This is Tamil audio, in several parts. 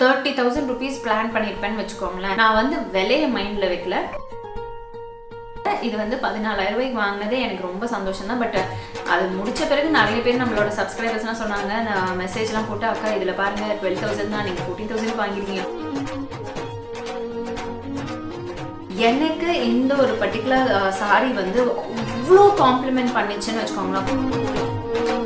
தேர்ட்டி தௌசண்ட் ருபீஸ் பிளான் பண்ணியிருப்பேன்னு வச்சுக்கோங்களேன் நான் வந்து விலையை மைண்டில் வைக்கல இது வந்து பதினாலாயிரம் ரூபாய்க்கு வாங்கினதே எனக்கு ரொம்ப சந்தோஷம் தான் பட் அது முடிச்ச பிறகு நிறைய பேர் நம்மளோட சப்ஸ்கிரைபர்ஸ்லாம் சொன்னாங்க நான் மெசேஜ்லாம் போட்டு அக்கா இதில் பாருங்க டுவெல் தௌசண்ட் தான் நீங்கள் ஃபோர்டீன் தௌசண்ட் வாங்கிருக்கீங்க எனக்கு இந்த ஒரு பர்டிகுலர் சாரி வந்து இவ்வளோ காம்ப்ளிமெண்ட் பண்ணிச்சுன்னு வச்சுக்கோங்களேன்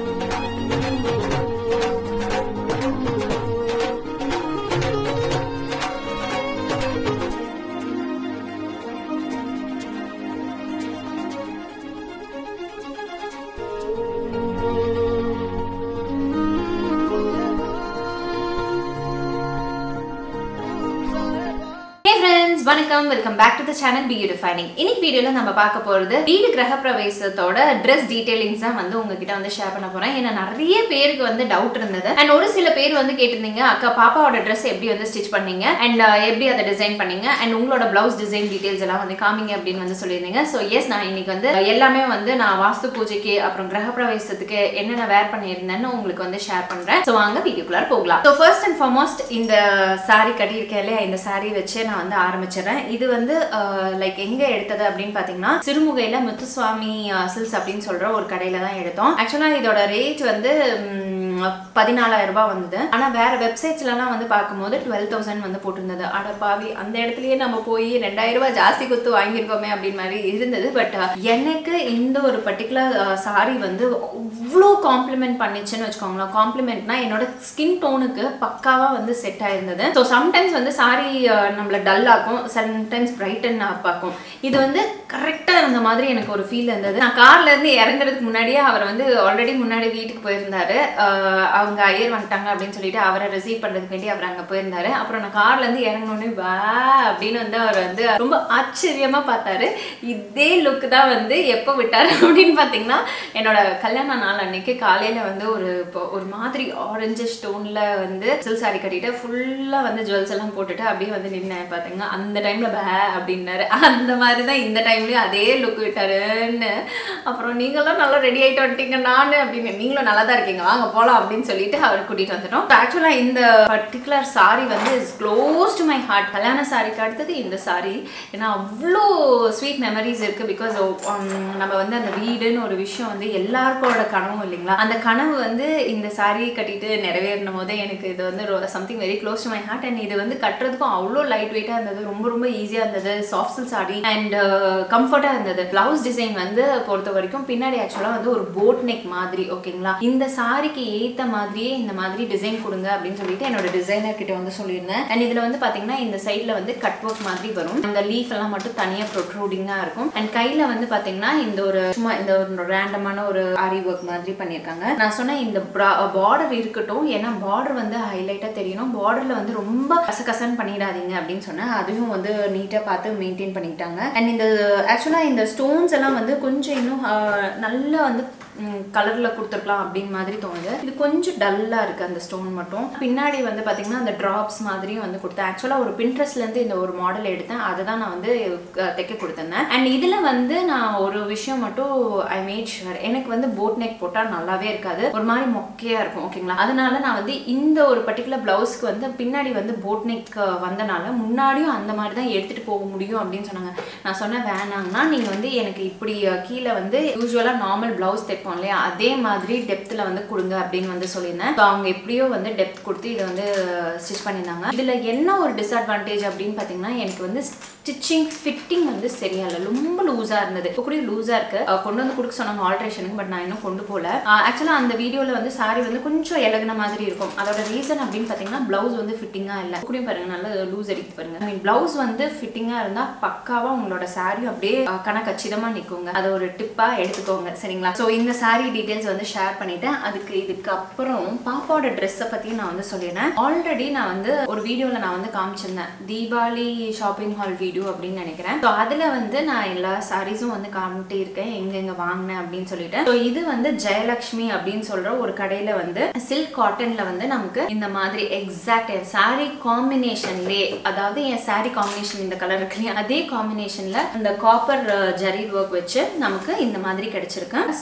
ஹே ஃப்ரெண்ட்ஸ் வணக்கம் welcome back to the channel be defining இன்னைக்கு வீடியோல நம்ம பார்க்க போறது வீடு கிரக பிரவேசத்தோட ட்ரெஸ் டீடைலிங்ஸ் தான் வந்து உங்ககிட்ட வந்து ஷேர் பண்ண போறேன் ஏன்னா நிறைய பேருக்கு வந்து டவுட் இருந்தது அண்ட் ஒரு சில பேர் வந்து கேட்டிருந்தீங்க அக்கா பாப்பாவோட ட்ரெஸ் எப்படி வந்து ஸ்டிச் பண்ணீங்க அண்ட் எப்படி அதை டிசைன் பண்ணீங்க அண்ட் உங்களோட பிளவுஸ் டிசைன் டீடைல்ஸ் எல்லாம் வந்து காமிங்க அப்படின்னு வந்து சொல்லியிருந்தீங்க ஸோ எஸ் நான் இன்னைக்கு வந்து எல்லாமே வந்து நான் வாஸ்து பூஜைக்கு அப்புறம் கிரக பிரவேசத்துக்கு என்னென்ன வேர் பண்ணியிருந்தேன்னு உங்களுக்கு வந்து ஷேர் பண்றேன் ஸோ வாங்க வீடியோக்குள்ளார போகலாம் ஸோ ஃபர்ஸ்ட் அண்ட் ஃபார்மோஸ்ட் இந்த saree கட்டியிருக்கேன் இல்லையா இந்த saree வச்சு நான் வந்து ஆரம்பிச்சிடுறேன் இது வந்து லைக் எங்க எடுத்தது அப்படின்னு பாத்தீங்கன்னா சிறுமுகையில முத்துசுவாமி சில்ஸ் அப்படின்னு சொல்ற ஒரு கடையில தான் எடுத்தோம் ஆக்சுவலா இதோட ரேட் வந்து ம், பதினாலாயிரம் ரூபாய் வந்தது ஆனா வேற வெப்சைட்ஸ்லாம் வந்து பார்க்கும்போது டுவெல் தௌசண்ட் வந்து போட்டிருந்தது அட பாவி அந்த இடத்துலயே நம்ம போய் ரெண்டாயிரம் ரூபாய் ஜாஸ்தி கொடுத்து வாங்கியிருக்கோமே அப்படின்னு மாதிரி இருந்தது பட் எனக்கு இந்த ஒரு பர்டிகுலர் சாரி வந்து இவ்வளோ காம்ப்ளிமெண்ட் பண்ணிச்சுன்னு வச்சுக்கோங்களேன் காம்ப்ளிமெண்ட்னா என்னோட ஸ்கின் டோனுக்கு பக்காவா வந்து செட் ஆயிருந்தது ஸோ சம்டைம்ஸ் வந்து சாரி நம்மளை டல் ஆக்கும் சம்டைம்ஸ் பிரைட்டன் பார்க்கும் இது வந்து கரெக்டாக இருந்த மாதிரி எனக்கு ஒரு ஃபீல் இருந்தது நான் கார்ல இருந்து இறங்குறதுக்கு முன்னாடியே அவர் வந்து ஆல்ரெடி முன்னாடி வீட்டுக்கு போயிருந்தாரு அஹ் அவங்க ஐயர் வந்துட்டாங்க அப்படின்னு சொல்லிட்டு அவரை ரிசீவ் பண்றதுக்கு வேண்டி அவர் அங்கே போயிருந்தாரு அப்புறம் நான் கார்ல இருந்து இறங்கினோடனே வா அப்படின்னு வந்து அவர் வந்து ரொம்ப ஆச்சரியமா பார்த்தாரு இதே லுக் தான் வந்து எப்போ விட்டாரு அப்படின்னு பார்த்தீங்கன்னா என்னோட கல்யாண நாள் அன்னைக்கு காலையில வந்து ஒரு இப்போ ஒரு மாதிரி ஆரஞ்சு ஸ்டோன்ல வந்து சில் சாரி கட்டிட்டு ஃபுல்லா வந்து ஜுவல்ஸ் எல்லாம் போட்டுட்டு அப்படியே வந்து நின்னேன் பார்த்தீங்கன்னா அந்த டைம்ல பே அப்படின்னாரு அந்த மாதிரி தான் இந்த டைம்லயும் அதே லுக் விட்டாருன்னு அப்புறம் நீங்களும் நல்லா ரெடி ஆயிட்டு வந்துட்டீங்க நானு அப்படின்னு நீங்களும் நல்லா தான் இருக்கீங்க வாங்க போலாம் அப்படின்னு சொல்லிட்டு அவர் கூட்டிட்டு வந்துட்டோம் ஆக்சுவலா இந்த பர்டிகுலர் சாரி வந்து is close to my heart கல்யாண சாரிக்கு அடுத்தது இந்த சாரி ஏன்னா அவ்வளோ ஸ்வீட் மெமரிஸ் இருக்கு பிகாஸ் நம்ம வந்து அந்த வீடுன்னு ஒரு விஷயம் வந்து எல்லாருக்கோட கனவும் இல்லைங்களா அந்த கனவு வந்து இந்த சாரி கட்டிட்டு நிறைவேறின போதே எனக்கு இது வந்து something very close to my heart and இது வந்து கட்டுறதுக்கும் அவ்வளோ லைட் வெயிட்டாக இருந்தது ரொம்ப ரொம்ப ஈஸியாக இருந்தது சாஃப்ட் சில் சாரி அண்ட் கம்ஃபர்ட்டாக இருந்தது பிளவுஸ் டிசைன் வந்து பொறுத்த வரைக்கும் பின்னாடி ஆக்சுவலாக வந்து ஒரு போட் நெக் மாதிரி ஓகேங்களா இந்த சாரிக்கு ஏற்ற மாதிரியே இந்த மாதிரி டிசைன் கொடுங்க அப்படின்னு சொல்லிட்டு என்னோட டிசைனர் கிட்ட வந்து சொல்லியிருந்தேன் அண்ட் இதில் வந்து பார்த்தீங்கன்னா இந்த சைடில் வந்து கட் ஒர்க் மாதிரி வரும் அந்த லீஃப் எல்லாம் மட்டும் தனியாக ப்ரொட்ரூடிங்காக இருக்கும் அண்ட் கையில் வந்து பார்த்தீங்கன்னா இந்த ஒரு சும்மா இந்த ஒரு ரேண்டமான ஒரு ஆரி ஒர்க் மாதிரி பண்ணியிருக்காங்க நான் சொன்னேன் இந்த பார்டர் இருக்கட்டும் ஏன்னா பார்டர் வந்து ஹைலைட்டாக தெரியணும் பார்டரில் வந்து ரொம்ப கசகசன்னு பண்ணிடாதீங்க அப்படின்னு சொன்னேன் அதையும் வந்து நீட்டாக பார்த்து மெயின்டைன் பண்ணிக்கிட்டாங்க அண்ட் இந்த ஆக்சுவலாக இந்த ஸ்டோன்ஸ் எல்லாம் வந்து கொஞ்சம் இன்னும் ஆஹ், நல்லா வந்து கலரில் கொடுத்துருக்கலாம் அப்படின்னு மாதிரி தோணுது இது கொஞ்சம் டல்லாக இருக்குது அந்த ஸ்டோன் மட்டும் பின்னாடி வந்து பார்த்தீங்கன்னா அந்த ட்ராப்ஸ் மாதிரியும் வந்து கொடுத்தேன் ஆக்சுவலாக ஒரு பின்ட்ரெஸ்ட்லேருந்து இந்த ஒரு மாடல் எடுத்தேன் அதை தான் நான் வந்து அஹ், தைக்க கொடுத்துருந்தேன் அண்ட் இதில் வந்து நான் ஒரு விஷயம் மட்டும் ஐ மேட் ஷுவர் எனக்கு வந்து போட் நெக் போட்டால் நல்லாவே இருக்காது ஒரு மாதிரி மொக்கையாக இருக்கும் ஓகேங்களா அதனால நான் வந்து இந்த ஒரு பர்டிகுலர் ப்ளவுஸ்க்கு வந்து பின்னாடி வந்து போட் நெக் வந்தனால முன்னாடியும் அந்த மாதிரி தான் எடுத்துகிட்டு போக முடியும் அப்படின்னு சொன்னாங்க நான் சொன்னேன் வேணாங்கன்னா நீங்கள் வந்து எனக்கு இப்படி அஹ், கீழே வந்து யூஸ்வலாக நார்மல் ப்ளவுஸ் தைப்போம் இல்லையா அதே மாதிரி டெப்த்தில் வந்து கொடுங்க அப்படின்னு வந்து சொல்லியிருந்தேன் ஸோ அவங்க எப்படியோ வந்து டெப்த் கொடுத்து இதை வந்து ஸ்டிச் பண்ணியிருந்தாங்க இதில் என்ன ஒரு டிஸ்அட்வான்டேஜ் அப்படின்னு பார்த்தீங்கன்னா எனக்கு வந்து ஸ்டிச்சிங் ஃபிட்டிங் வந்து சரியா இல்லை ரொம்ப லூஸாக இருந்தது இப்போ கூட லூஸாக இருக்கு அஹ் கொண்டு வந்து கொடுக்க சொன்னாங்க ஆல்ட்ரேஷனுக்கு பட் நான் இன்னும் கொண்டு போகல ஆக்சுவலாக அந்த வீடியோவில் வந்து சாரி வந்து கொஞ்சம் இலகுன மாதிரி இருக்கும் அதோட ரீசன் அப்படின்னு பார்த்தீங்கன்னா ப்ளவுஸ் வந்து ஃபிட்டிங்காக இல்லை கூடயும் பாருங்க நல்லா லூஸ் அடிக்க பாருங்க ஐ மீன் ப்ளவுஸ் வந்து ஃபிட்டிங்காக இருந்தால் பக்காவாக உங்களோட சாரியும் அப்படியே அஹ், கணக்கச்சிதமாக நிற்குங்க அதை ஒரு டிப்பாக எடுத்துக்கோங்க சரிங்களா ஸோ இந்த சாரி டீட்டெயில்ஸ் வந்து ஷேர் பண்ணிட்டேன் அதுக்கு இதுக்கு அப்புறம் பாப்பாவோட ட்ரெஸ்ஸை பற்றியும் நான் வந்து சொல்லிடுறேன் ஆல்ரெடி நான் வந்து ஒரு வீடியோவில் நான் வந்து காமிச்சிருந்தேன் தீபாவளி ஷாப்பிங் ஹால் வீடியோ அப்படின்னு நினைக்கிறேன் ஸோ அதில் வந்து நான் எல்லா சாரீஸும் வந்து காமிட்டே இருக்கேன் எங்கெங்க வாங்கினேன் அப்படின்னு சொல்லிட்டு ஸோ இது வந்து ஜெயலக்ஷ்மி அப்படின்னு சொல்ற ஒரு கடையில வந்து சில்க் காட்டன்ல வந்து நமக்கு இந்த மாதிரி எக்ஸாக்ட் என் சாரி காம்பினேஷன்லே அதாவது என் சாரி காம்பினேஷன் இந்த கலர் இருக்கு இல்லையா அதே காம்பினேஷன்ல இந்த காப்பர் ஜரி ஒர்க் வச்சு நமக்கு இந்த மாதிரி கிடைச்சிருக்கு ஸ்கர்ட் வந்து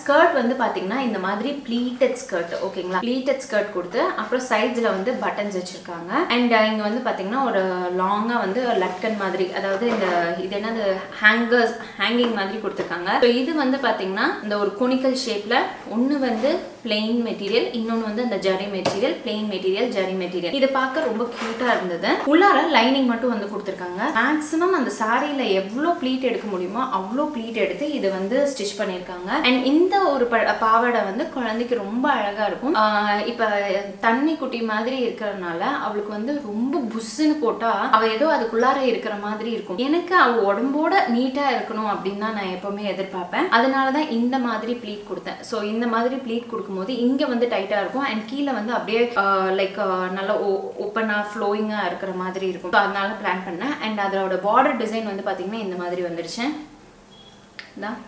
வந்து பாத்தீங்கன்னா இந்த மாதிரி ப்ளீட்டட் ஸ்கர்ட் ஓகேங்களா ப்ளீட்டட் ஸ்கர்ட் கொடுத்து அப்புறம் சைட்ஸ்ல வந்து பட்டன்ஸ் வச்சிருக்காங்க அண்ட் இங்க வந்து பாத்தீங்கன்னா ஒரு லாங்கா வந்து லட்கன் மாதிரி அதாவது இந்த இது என்னது ஹேங்கர்ஸ் ஹேங்கிங் மாதிரி கொடுத்துருக்காங்க ஸோ இது வந்து பாத்தீங்கன்னா இந்த ஒரு கொனிக்கல் ஷேப்ல ஒன்னு வந்து பிளெயின் மெட்டீரியல் இன்னொன்னு வந்து அந்த zari material plain material zari material இது பார்க்க ரொம்ப கியூட்டா இருந்தது உள்ளார லைனிங் மட்டும் வந்து கொடுத்துருக்காங்க மேக்ஸிமம் அந்த சாரியில எவ்வளோ ப்ளீட் எடுக்க முடியுமோ அவ்வளோ ப்ளீட் எடுத்து இது வந்து ஸ்டிச் பண்ணியிருக்காங்க அண்ட் இந்த ஒரு ப- பாவாடை வந்து குழந்தைக்கு ரொம்ப அழகா இருக்கும் ஆஹ் இப்ப தண்ணி குட்டி மாதிரி இருக்கிறதுனால அவளுக்கு வந்து ரொம்ப புஷ்ஷுன்னு போட்டா அவ ஏதோ அதுக்குள்ளார இருக்கிற மாதிரி இருக்கும் எனக்கு அவ உடம்போட நீட்டா இருக்கணும் அப்படின்னு தான் நான் எப்பவுமே எதிர்பார்ப்பேன் அதனால தான் இந்த மாதிரி ப்ளீட் கொடுத்தேன் ஸோ இந்த மாதிரி ப்ளீட் கொடுக்கும்போது இங்க வந்து டைட்டா இருக்கும் அண்ட் கீழே வந்து அப்படியே லைக் நல்லா ஓப்பனா ஃப்ளோயிங்கா இருக்கிற மாதிரி இருக்கும் So அதனால பிளான் பண்ணேன் அண்ட் அதோட பார்டர் டிசைன் வந்து பாத்தீங்கன்னா இந்த மாதிரி வந்துருச்சு இதான்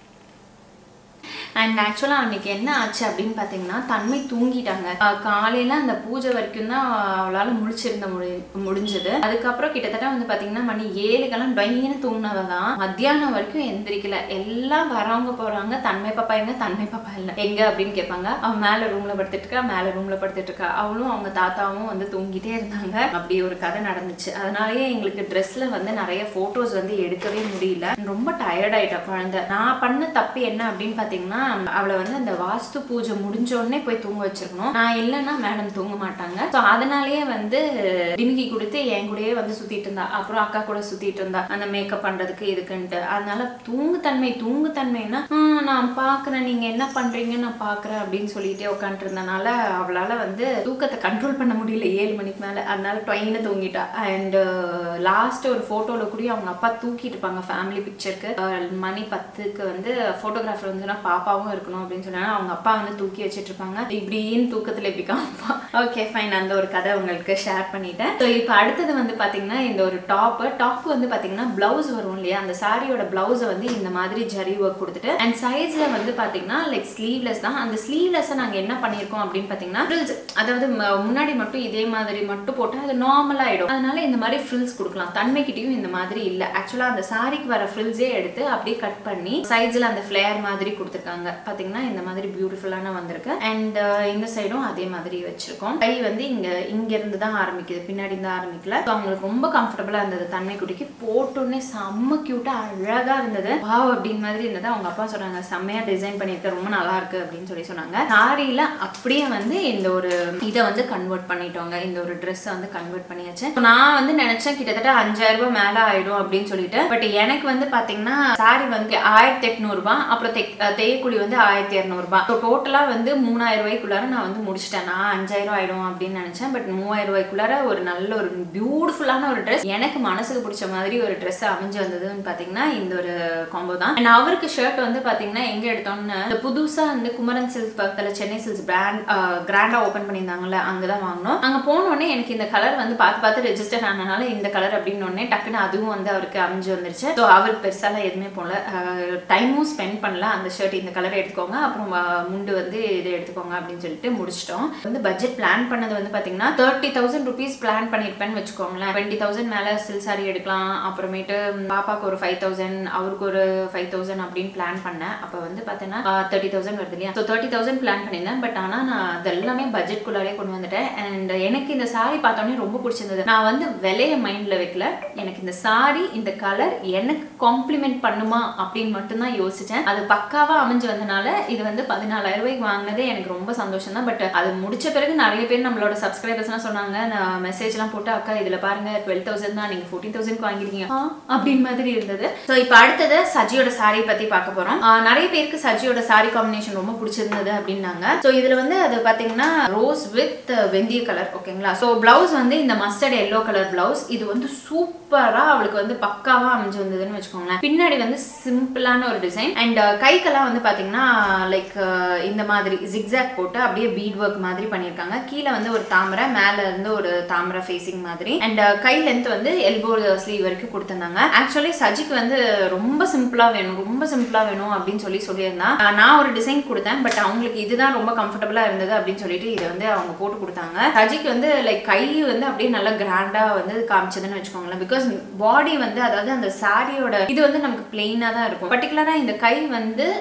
அண்ட் ஆக்சுவலாக அன்னைக்கு என்ன ஆச்சு அப்படின்னு பார்த்தீங்கன்னா தன்மை தூங்கிட்டாங்க அஹ் காலையில அந்த பூஜை வரைக்கும் தான் அவளால் முழிச்சிருந்த முடி முடிஞ்சது அதுக்கப்புறம் கிட்டத்தட்ட வந்து பார்த்தீங்கன்னா மணி ஏழுக்கெல்லாம் டொயின்னு தூங்கினவ தான் மத்தியானம் வரைக்கும் எந்திரிக்கல எல்லாம் வரவங்க போறாங்க தன்மை பாப்பா எங்க தன்மை பாப்பா இல்லை எங்க அப்படின்னு கேட்பாங்க அவன் மேலே ரூம்ல படுத்துட்டு இருக்கா மேலே ரூம்ல படுத்துட்டு இருக்கா அவளும் அவங்க தாத்தாவும் வந்து தூங்கிட்டே இருந்தாங்க அப்படி ஒரு கதை நடந்துச்சு அதனாலயே எங்களுக்கு ட்ரெஸ்ல வந்து நிறைய போட்டோஸ் வந்து எடுக்கவே முடியல ரொம்ப டயர்ட் ஆயிட்டா குழந்தை நான் பண்ண தப்பு என்ன அப்படின்னு பாத்தீங்கன்னா அவளை வந்து அந்த வாஸ்து பூஜை முடிஞ்ச உடனே போய் தூங்க வச்சிருக்கணும் நான் இல்லைன்னா மேடம் தூங்க மாட்டாங்க ஸோ அதனாலேயே வந்து டிமிக்கி கொடுத்து என் கூடயே வந்து சுத்திட்டு இருந்தா அப்புறம் அக்கா கூட சுத்திட்டு இருந்தா அந்த மேக்கப் பண்றதுக்கு இதுக்குன்ட்டு அதனால தூங்குத்தன்மை தூங்குத்தன்மைன்னா "ஹம், நான் பாக்குறேன் நீங்க என்ன பண்றீங்க நான் பாக்குறேன் அப்படின்னு சொல்லிட்டே உட்காந்துட்டு இருந்தனால அவளால வந்து தூக்கத்தை கண்ட்ரோல் பண்ண முடியல ஏழு மணிக்கு மேல அதனால டொயின்னு தூங்கிட்டா அண்ட் லாஸ்ட் ஒரு போட்டோல கூட அவங்க அப்பா தூக்கிட்டு இருப்பாங்க ஃபேமிலி பிக்சருக்கு மணி பத்துக்கு வந்து போட்டோகிராஃபர் வந்து நான் பாப்பாவும் இருக்கணும் அப்படின்னு சொன்னாங்க அவங்க அப்பா வந்து தூக்கி வச்சிட்டு இருப்பாங்க இப்படின்னு தூக்கத்துல எப்படி காப்பா ஓகே ஃபைன் அந்த ஒரு கதை உங்களுக்கு ஷேர் பண்ணிட்டேன் ஸோ இப்போ அடுத்தது வந்து பாத்தீங்கன்னா இந்த ஒரு டாப் டாப் வந்து பாத்தீங்கன்னா பிளவுஸ் வரும் இல்லையா அந்த சாரியோட பிளவுஸை வந்து இந்த மாதிரி ஜரி ஒர்க் கொடுத்துட்டு அண்ட் சைஸ்ல வந்து பாத்தீங்கன்னா லைக் ஸ்லீவ்லெஸ் தான் அந்த ஸ்லீவ்லெஸ் நாங்க என்ன பண்ணியிருக்கோம் அப்படின்னு பாத்தீங்கன்னா frills அதாவது ம- முன்னாடி மட்டும் இதே மாதிரி மட்டும் போட்டா அது நார்மல் ஆயிடும் அதனால இந்த மாதிரி ஃப்ரில்ஸ் கொடுக்கலாம் தன்மைக்கிட்டையும் இந்த மாதிரி இல்ல ஆக்சுவலா அந்த சாரிக்கு வர ஃப்ரில்ஸே எடுத்து அப்படியே கட் பண்ணி சைஸ்ல அந்த ஃபிளேர் மாதிரி கொடுத்துருக்காங்க பாத்தீங்கன்னா இந்த மாதிரி பியூட்டிஃபுல்லான வந்திருக்கு அண்ட் இந்த சைடும் அதே மாதிரி வச்சிருக்கோம் கை வந்து இங்க இங்க இருந்து தான் ஆரம்பிக்குது பின்னாடி இருந்து ஆரம்பிக்கல So அவங்களுக்கு ரொம்ப கம்ஃபர்டபுளா இருந்தது தன்மை குட்டிக்கு போட்டோன்னே செம்ம கியூட்டா அழகா இருந்தது வாவ் அப்படின்னு மாதிரி இருந்தது அவங்க அப்பா சொன்னாங்க செம்மையா டிசைன் பண்ணிருக்க ரொம்ப நல்லா இருக்கு அப்படின்னு சொல்லி சொன்னாங்க சாரியில அப்படியே வந்து இந்த ஒரு இதை வந்து கன்வெர்ட் பண்ணிட்டோங்க இந்த ஒரு ட்ரெஸ்ஸை வந்து கன்வெர்ட் பண்ணியாச்சு So நான் வந்து நினைச்சேன் கிட்டத்தட்ட அஞ்சாயிரம் ரூபாய் மேல ஆயிடும் அப்படின்னு சொல்லிட்டு பட் எனக்கு வந்து பாத்தீங்கன்னா சாரி வந்து ஆயிரத்தி எட்நூறு ரூபாய் அப்புறம் தெக்- அஹ் தேய்க்குழி வந்து ஆயிரத்தி இரநூறு ரூபாய் ஸோ டோட்டலா வந்து மூணாயிரம் ரூபாய்க்குள்ளார நான் வந்து முடிச்சிட்டேன் நான் அஞ்சாயிரம் ஆயிடும் அப்படின்னு நினைச்சேன் பட் மூவாயிரம் ரூபாய்க்குள்ளார ஒரு நல்ல ஒரு பியூட்டிஃபுல்லான ஒரு ட்ரெஸ் எனக்கு மனசுக்கு பிடிச்ச மாதிரி ஒரு ட்ரெஸ் அமைஞ்சு வந்ததுன்னு பாத்தீங்கன்னா இந்த ஒரு காம்போ தான் அண்ட் அவருக்கு ஷர்ட் வந்து பாத்தீங்கன்னா எங்க எடுத்தோம்னு இந்த புதுசா வந்து குமரன் சில்க்ஸ் பக்கத்துல சென்னை சில்க்ஸ் பிராண்ட் கிராண்டா ஓபன் பண்ணியிருந்தாங்கல்ல அங்கதான் வாங்கினோம் அங்க போன உடனே எனக்கு இந்த கலர் வந்து பார்த்து பார்த்து ரெஜிஸ்டர் ஆனனால இந்த கலர் அப்படின்னு உடனே டக்குன்னு அதுவும் வந்து அவருக்கு அமைஞ்சு வந்துருச்சு ஸோ அவருக்கு பெருசாலாம் எதுவுமே போல டைமும் ஸ்பெண்ட் பண்ணல அந்த ஷர்ட் இந்த கலர் எடுத்துக்கோங்க அப்புறம் அஹ், முண்டு வந்து இதை எடுத்துக்கோங்க அப்படின்னு சொல்லிட்டு முடிச்சிட்டோம் வந்து பட்ஜெட் பிளான் பண்ணது வந்து பாத்தீங்கன்னா தேர்ட்டி தௌசண்ட் ருபீஸ் பிளான் பண்ணிருப்பேன்னு வச்சுக்கோங்களேன் டுவெண்ட்டி தௌசண்ட் மேல சில் சாரி எடுக்கலாம் அப்புறமேட்டு பாப்பாக்கு ஒரு ஃபைவ் தௌசண்ட் அவருக்கு ஒரு ஃபைவ் தௌசண்ட் அப்படின்னு பிளான் பண்ணேன் அப்போ வந்து பார்த்தீங்கன்னா தேர்ட்டி தௌசண்ட் வருது இல்லையா ஸோ தேர்ட்டி தௌசண்ட் பிளான் பண்ணியிருந்தேன் பட் ஆனால் நான் அது எல்லாமே பட்ஜெட் குள்ளாரே கொண்டு வந்துட்டேன் அண்ட் எனக்கு இந்த சாரி பார்த்தோன்னே ரொம்ப பிடிச்சிருந்தது நான் வந்து விலைய மைண்டில் வைக்கல எனக்கு இந்த சாரி இந்த கலர் எனக்கு காம்ப்ளிமெண்ட் பண்ணுமா அப்படின்னு மட்டும்தான் யோசிச்சேன் அது பக்காவா அமைஞ்சு வந்தனால இது வந்து பதினாலாயிரம் ரூபாய்க்கு வாங்கினதே எனக்கு ரொம்ப சந்தோஷம் தான் பட் அது முடிச்ச பிறகு நிறைய பேர் நம்மளோட சப்ஸ்கிரைபர்ஸ்லாம் சொன்னாங்க நான் மெசேஜ்லாம் போட்டு அக்கா இதுல பாருங்க டுவெல் தௌசண்ட் தான் நீங்க ஃபோர்டீன் தௌசண்ட் வாங்கிருக்கீங்க ஆ, அப்படின்னு மாதிரி இருந்தது ஸோ இப்போ அடுத்தது சஜியோட சாரி பத்தி பார்க்க போறோம் ஆ, நிறைய பேருக்கு சஜியோட சாரி காம்பினேஷன் ரொம்ப பிடிச்சிருந்தது அப்படின்னாங்க ஸோ இதுல வந்து அது பாத்தீங்கன்னா ரோஸ் வித் வெந்தய கலர் ஓகேங்களா ஸோ பிளவுஸ் வந்து இந்த மஸ்டர்ட் எல்லோ கலர் பிளவுஸ் இது வந்து சூப்பரா அவளுக்கு வந்து பக்காவா அமைஞ்சு வந்ததுன்னு வச்சுக்கோங்களேன் பின்னாடி வந்து சிம்பிளான ஒரு டிசைன் அண்ட் கைக்கெல்லாம் வந்து பாத்தீங்கன்னா லைக் இந்த மாதிரி ஜிக்ஸாக் போட்டு அப்படியே பீட் ஒர்க் மாதிரி பண்ணியிருக்காங்க கீழே வந்து ஒரு தாமரை மேல இருந்து ஒரு தாமரை ஃபேசிங் மாதிரி அண்ட் கை லென்த் வந்து எல்போ ஸ்லீவ் வரைக்கும் கொடுத்திருந்தாங்க ஆக்சுவலி சஜிக்கு வந்து ரொம்ப சிம்பிளா வேணும் ரொம்ப சிம்பிளா வேணும் அப்படின்னு சொல்லி சொல்லியிருந்தா அஹ் நான் ஒரு டிசைன் கொடுத்தேன் பட் அவங்களுக்கு இதுதான் ரொம்ப கம்ஃபர்டபுளா இருந்தது அப்படின்னு சொல்லிட்டு இதை வந்து அவங்க போட்டு கொடுத்தாங்க சஜிக்கு வந்து லைக் கை வந்து அப்படியே நல்லா கிராண்டா வந்து காமிச்சதுன்னு வச்சுக்கோங்களேன் பிகாஸ் பாடி வந்து அதாவது அந்த சாரியோட இது வந்து நமக்கு பிளெயினா தான் இருக்கும் பர்டிகுலரா இந்த கை வந்து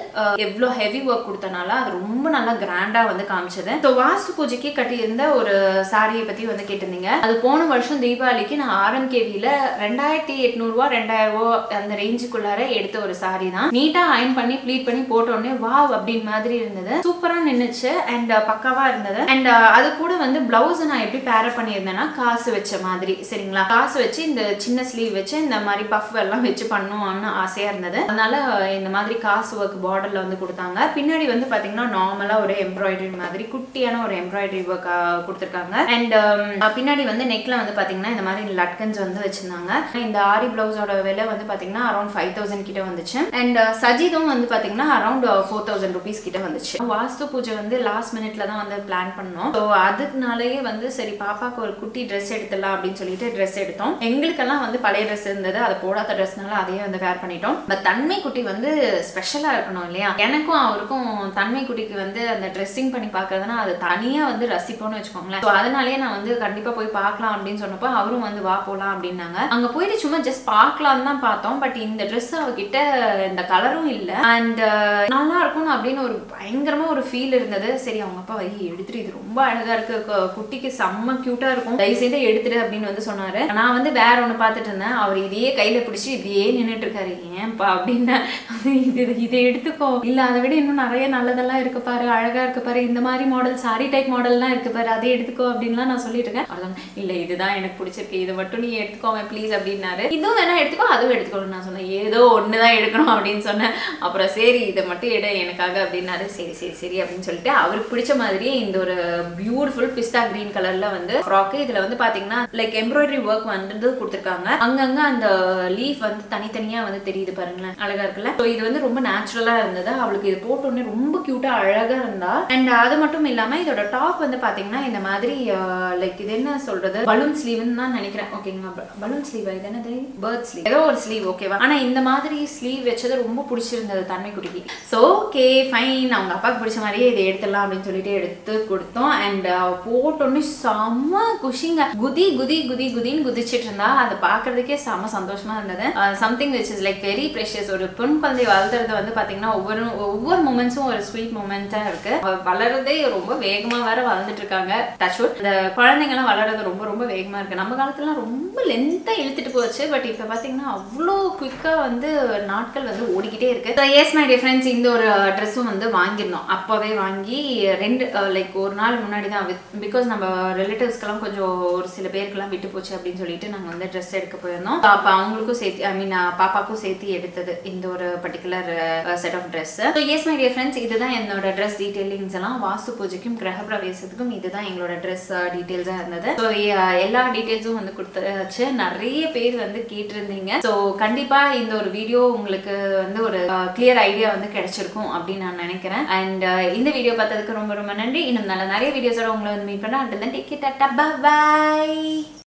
எவ்வளோ ஹெவி ஒர்க் கொடுத்தனால அது ரொம்ப நல்லா கிராண்டா வந்து காமிச்சது ஸோ வாஸ்து பூஜைக்கு கட்டியிருந்த ஒரு சாரியை பத்தி வந்து கேட்டிருந்தீங்க அது போன வருஷம் தீபாவளிக்கு நான் ஆர்எம்கேவியில் ரெண்டாயிரத்தி எட்நூறுவா ரெண்டாயிரம் ரூபா அந்த ரேஞ்சுக்குள்ளார எடுத்த ஒரு சாரி தான் நீட்டா அயன் பண்ணி ப்ளீட் பண்ணி போட்ட உடனே வாவ் அப்படின்னு மாதிரி இருந்தது சூப்பரா நின்னுச்சு அண்ட் பக்காவா இருந்தது அண்ட் அது கூட வந்து பிளவுஸ் நான் எப்படி பேர பண்ணியிருந்தேன்னா காசு வச்ச மாதிரி சரிங்களா காசு வச்சு இந்த சின்ன ஸ்லீவ் வச்சு இந்த மாதிரி பஃப் எல்லாம் வச்சு பண்ணுவான்னு ஆசையா இருந்தது அதனால இந்த மாதிரி காசு ஒர்க் பார்டர்ல வந்து கொடுத்தாங்க பின்னாடி வந்து பாத்தீங்கன்னா நார்மலா ஒரு எம்ப்ராய்டரி மாதிரி குட்டியான ஒரு எம்ப்ராய்டரி ஒர்க் கொடுத்துருக்காங்க அண்ட் பின்னாடி வந்து நெக்ல வந்து பாத்தீங்கன்னா இந்த மாதிரி லட்கன்ஸ் வந்து வச்சிருந்தாங்க இந்த ஆரி பிளவுஸோட விலை வந்து பாத்தீங்கன்னா அரௌண்ட் ஃபைவ் தௌசண்ட் கிட்ட வந்துச்சு அண்ட் சஜிதும் வந்து பாத்தீங்கன்னா அரௌண்ட் ஃபோர் தௌசண்ட் ருபீஸ் கிட்ட வந்துச்சு வாஸ்து பூஜை வந்து லாஸ்ட் மினிட்ல தான் வந்து பிளான் பண்ணோம் ஸோ அதுக்குனாலேயே வந்து சரி பாப்பாக்கு ஒரு குட்டி ட்ரெஸ் எடுத்துடலாம் அப்படின்னு சொல்லிட்டு ட்ரெஸ் எடுத்தோம் எங்களுக்கெல்லாம் வந்து பழைய ட்ரெஸ் இருந்தது அதை போடாத ட்ரெஸ்னால அதையே வந்து வேர் பண்ணிட்டோம் பட் தன்மை குட்டி வந்து ஸ்பெஷலா இருக்கணும் இல்லையா எனக்கும் அவருக்கும் தன்மை குட்டிக்கு வந்து அந்த ட்ரெஸ்ஸிங் பண்ணி பார்க்கறதுனா அது தனியா வந்து ரசிப்போம்னு வச்சுக்கோங்களேன் ஸோ அதனாலேயே நான் வந்து கண்டிப்பா போய் பார்க்கலாம் அப்படின்னு சொன்னப்போ அவரும் வந்து வா போலாம் அப்படின்னாங்க அங்க போயிட்டு சும்மா ஜஸ்ட் பார்க்கலாம் தான் பார்த்தோம் பட் இந்த ட்ரெஸ் அவகிட்ட இந்த கலரும் இல்ல அண்ட் நல்லா இருக்கும் அப்படின்னு ஒரு பயங்கரமா ஒரு ஃபீல் இருந்தது சரி அவங்க அப்பா வை எடுத்துட்டு இது ரொம்ப அழகா இருக்கு கு- குட்டிக்கு செம்ம கியூட்டா இருக்கும் தயவு செய்து எடுத்துடு அப்படின்னு வந்து சொன்னாரு நான் வந்து வேற ஒண்ணு பார்த்துட்டு இருந்தேன் அவர் இதையே கையில பிடிச்சி இப்படியே நின்னுட்டு இருக்காரு ஏன்பா அப்படின்னா இது இதை எடுத்துக்கோ இல்ல அதை விட இன்னும் நிறைய நல்லதெல்லாம் இருக்கு பாரு அழகா இருக்கு பாரு இந்த மாதிரி மாடல் சாரி டைப் மாடல்லாம் இருக்கு பாரு அதை எடுத்துக்கோ அப்படின்லாம் நான் சொல்லிட்டு இருக்கேன் அவர் சொன்னாங்க, இல்ல இதுதான் எனக்கு பிடிச்சிருக்கு இதை மட்டும் நீ எடுத்துக்கோங்க ப்ளீஸ் அப்படின்னாரு இதுவும் வேணா எடுத்துக்கோ அதுவும் எடுத்துக்கோன்னு நான் சொன்னேன் ஏதோ ஒண்ணுதான் எடுக்கணும் அப்படின்னு சொன்னேன் அப்புறம் சரி இதை மட்டும் எடு எனக்காக அப்படின்னாரு சரி சரி சரி அப்படின்னு சொல்லிட்டு அவருக்கு பிடிச்ச மாதிரியே இந்த ஒரு பியூட்டிஃபுல் பிஸ்தா கிரீன் கலர்ல வந்து ஃப்ராக்கு இதுல வந்து பாத்தீங்கன்னா லைக் எம்ப்ராய்டரி ஒர்க் வந்து கொடுத்துருக்காங்க அங்கங்க அந்த லீஃப் வந்து தனித்தனியா வந்து தெரியுது பாருங்களேன் அழகா இருக்குல்ல ஸோ இது வந்து ரொம்ப நேச்சுரலா இருந்தது அவளுக்கு இது போட்ட உடனே ரொம்ப கியூட்டா அழகா இருந்தா அண்ட் அது மட்டும் இல்லாம இதோட டாப் வந்து பாத்தீங்கன்னா இந்த மாதிரி லைக் இது என்ன சொல்றது பலூன் ஸ்லீவ்னு தான் நினைக்கிறேன் ஓகேங்களா பலூன் ஸ்லீவ் இது என்னது பேர்ட் ஸ்லீவ் ஏதோ ஒரு ஸ்லீவ் ஓகேவா ஆனா இந்த மாதிரி ஸ்லீவ் வச்சது ரொம்ப பிடிச்சிருந்தது தன்மை குட்டிக்கு ஸோ ஓகே ஃபைன் அவங்க அப்பாவுக்கு பிடிச்ச மாதிரியே இதை எடுத்துடலாம் அப்படின்னு சொல்லிட்டு எடுத்து கொடுத்தோம் அண்ட் போட்டோன்னே செம்ம குஷிங்க குதி குதி குதி குதின்னு குதிச்சிட்டு இருந்தா அதை பார்க்கறதுக்கே செம்ம சந்தோஷமா இருந்தது something which is like very precious ஒரு பெண் குழந்தை வளர்த்துறது வந்து பாத்தீங்கன்னா ஒவ்வொரு ஒவ்வொரு மூமெண்ட்ஸும் ஒரு ஸ்வீட் மூமெண்ட்டா இருக்கு அவ வளர்றதே ரொம்ப வேகமா வேற வளர்ந்துட்டு இருக்காங்க டச்வுட் இந்த குழந்தைங்க எல்லாம் வளர்றது ரொம்ப ரொம்ப வேகமா இருக்கு நம்ம காலத்துலலாம் ரொம்ப லென்த்தா இழுத்துட்டு போச்சு பட் இப்போ பாத்தீங்கன்னா அவ்வளோ குயிக்கா வந்து நாட்கள் வந்து ஓடிக்கிட்டே இருக்கு எஸ் மை டிஃப்ரெண்ட்ஸ் இந்த ஒரு ட்ரெஸ்ஸும் வந்து வாங்கியிருந்தோம் அப்போவே வாங்கி ரெண்டு லைக் ஒரு நாள் முன்னாடி தான் பிகாஸ் நம்ம ரிலேட்டிவ்ஸ்க்கெல்லாம் கொஞ்சம் ஒரு சில பேருக்கெல்லாம் விட்டு போச்சு அப்படின்னு சொல்லிட்டு நாங்கள் வந்து ட்ரெஸ் எடுக்க போயிருந்தோம் அப்போ அவங்களுக்கும் சேர்த்து ஐ மீன் பாப்பாக்கும் சேர்த்து எடுத்தது இந்த ஒரு particular set of dress so yes my dear friends இதுதான் என்னோட ட்ரெஸ் டீட்டெயிலிங்ஸ் எல்லாம் வாஸ்து பூஜைக்கும் கிரக பிரவேசத்துக்கும் இதுதான் எங்களோட ட்ரெஸ் டீட்டெயில்ஸாக இருந்தது ஸோ எல்லா டீட்டெயில்ஸும் வந்து கொடுத்தாச்சு நிறைய பேர் வந்து கேட்டிருந்தீங்க ஸோ கண்டிப்பா இந்த ஒரு வீடியோ உங்களுக்கு வந்து ஒரு கிளியர் ஐடியா வந்து கிடைச்சிருக்கும் அப்படின்னு நான் நினைக்கிறேன் அண்ட் இந்த வீடியோ பார்த்ததுக்கு ரொம்ப ரொம்ப நன்றி இன்னும் நல்ல நிறைய வீடியோஸோட உங்களை வந்து மீட் பண்ண and then take it bye